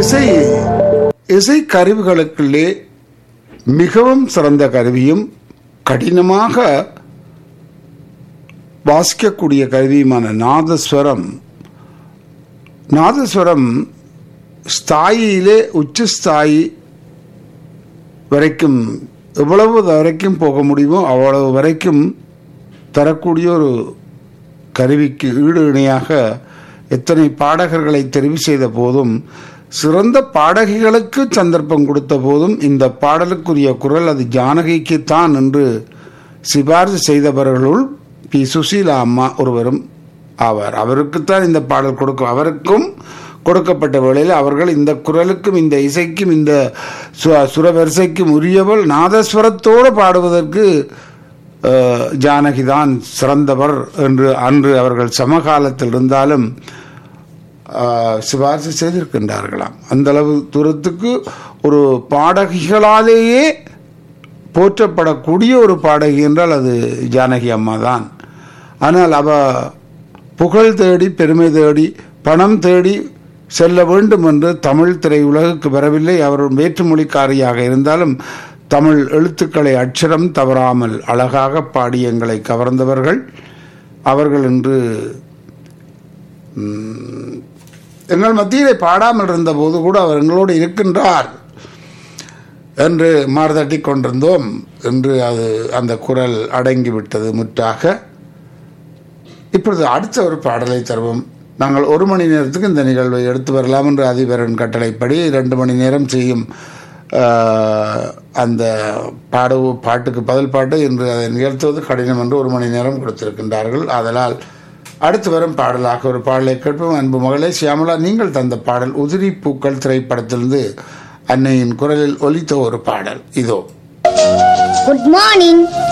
இசை இசை கருவிகளுக்குள்ளே மிகவும் சிறந்த கருவியும் கடினமாக வாசிக்கக்கூடிய கருவியுமான நாதஸ்வரம் நாதஸ்வரம் ஸ்தாயிலே உச்சஸ்தாயி வரைக்கும் எவ்வளவு வரைக்கும் போக முடியுமோ அவ்வளவு வரைக்கும் தரக்கூடிய ஒரு கருவிக்கு ஈடு இணையாக எத்தனை பாடகர்களை தெரிவு செய்த போதும் சிறந்த பாடகிகளுக்கு சந்தர்ப்பம் கொடுத்த போதும் இந்த பாடலுக்குரிய குரல் அது ஜானகிக்குத்தான் என்று சிபாரிசு செய்தவர்களுள் பி சுசீலா அம்மா ஒருவரும் ஆவார் அவருக்குத்தான் இந்த பாடல் கொடுக்கும் அவருக்கும் கொடுக்கப்பட்ட வேளையில் அவர்கள் இந்த குரலுக்கும் இந்த இசைக்கும் இந்த சு- சுரவரிசைக்கும் உரியவள் நாதஸ்வரத்தோடு பாடுவதற்கு அஹ், ஜானகிதான் சிறந்தவர் என்று அன்று அவர்கள் சமகாலத்தில் இருந்தாலும் ஆஹ், சிபாரிசு செய்திருக்கின்றார்களாம் அந்த அளவு தூரத்துக்கு ஒரு பாடகிகளாலேயே போற்றப்படக்கூடிய ஒரு பாடகி என்றால் அது ஜானகி அம்மா தான் ஆனால் அவ புகழ் தேடி பெருமை தேடி பணம் தேடி செல்ல வேண்டும் என்று தமிழ் திரையுலகுக்கு வரவில்லை அவர் வேற்றுமொழிக்காரியாக இருந்தாலும் தமிழ் எழுத்துக்களை அட்சரம் தவறாமல் அழகாக பாடி எங்களை கவர்ந்தவர்கள் அவர்கள் என்று ம், எங்கள் மத்தியிலே பாடாமல் இருந்தபோது கூட அவர் எங்களோடு இருக்கின்றார் என்று மார்தட்டி கொண்டிருந்தோம் என்று அது அந்த குரல் அடங்கிவிட்டது முற்றாக இப்பொழுது அடுத்த ஒரு பாடலை தருவோம் நாங்கள் ஒரு மணி நேரத்துக்கு இந்த நிகழ்வை எடுத்து வரலாம் என்று அதிபரன் கட்டளைப்படி ரெண்டு மணி நேரம் செய்யும் ஆஹ், அந்த பாடு பாட்டுக்கு பதில் பாட்டு என்று அதை நிகழ்த்துவது கடினம் என்று ஒரு மணி நேரம் கொடுத்திருக்கின்றார்கள் அதனால் அடுத்து வரும் பாடலாக ஒரு பாடலை கேட்போம் அன்பு மகளே சியாமலா நீங்கள் தந்த பாடல் உதிரி பூக்கள் திரைப்படத்திலிருந்து அன்னையின் குரலில் ஒலித்த ஒரு பாடல் இதோ Good morning.